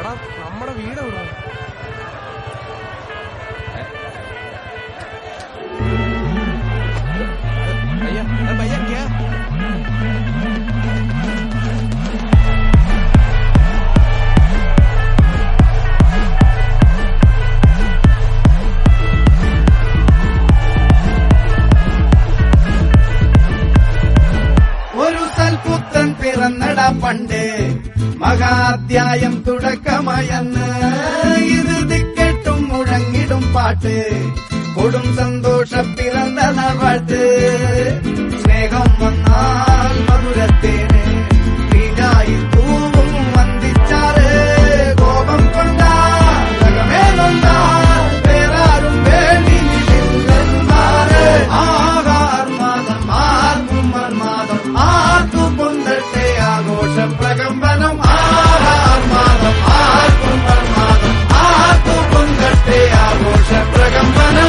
എടാ നമ്മുടെ വീട് എവിടെ भैया अरे भैया क्या ഒരു സൽപുത്രൻ പിറന്നട പണ്ട് മഹാധ്യായം തുടക്കമയന്ന് ഇത് ദിക്കെട്ടും മുഴങ്ങിടും പാട്ട് കൊടും സന്തോഷ പിറന്ന നവാട്ട് സ്നേഹം വന്നാൽ മധുരത്തേന് തീരായി തൂവും വന്ദിച്ചാറ് കോപം കൊണ്ടാകമേ നൊന്താൽ വേറാരും വേണ്ടി നിന്നില്ലെന്നാറ് ആഹാർ മാസം ആർക്കും മർമാദം ആർക്കും പൊന്തട്ടെ ആഘോഷ പ്രകമ്പനം ആഹാർ മാസം ആർക്കും മർമാദം ആർക്കും പൊന്തട്ടെ ആഘോഷ പ്രകമ്പനം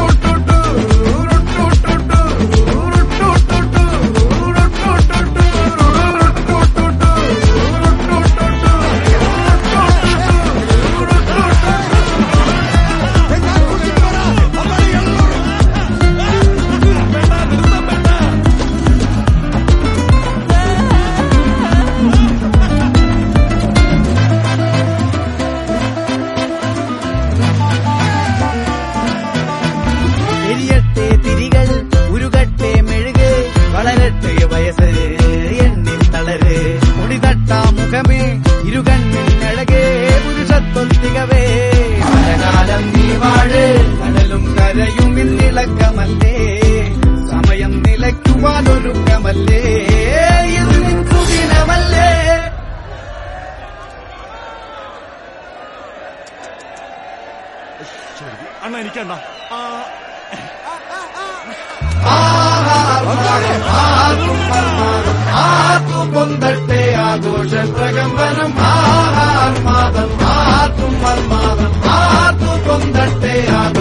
എരിയട്ടെ തിരികൾ ഉരുകട്ടെ മെഴുക് വളരട്ടെ വയസ്സ് എണ്ണിൻ തളര് മുടിതട്ടാ മുഖമേ ഇരുകണ്ണിൻ അഴകേ പുരുഷത്വത്തികവേ പലകാലം നീ വാഴ് കടലും കരയും ഇന്നിളക്കമല്ലേ സമയം നിലയ്ക്കുവാനൊരുക്കമല്ലേ ഇത് നിൽക്കുദിനമല്ലേ അണ്ണ എനിക്കണ്ണ ആർക്കും പൊന്തട്ടെ ആഘോഷ പ്രകമ്പനം ആഹാർമാദം ആർക്കും മർമാദം ആർക്കും പൊന്തട്ടെ ആഘോഷ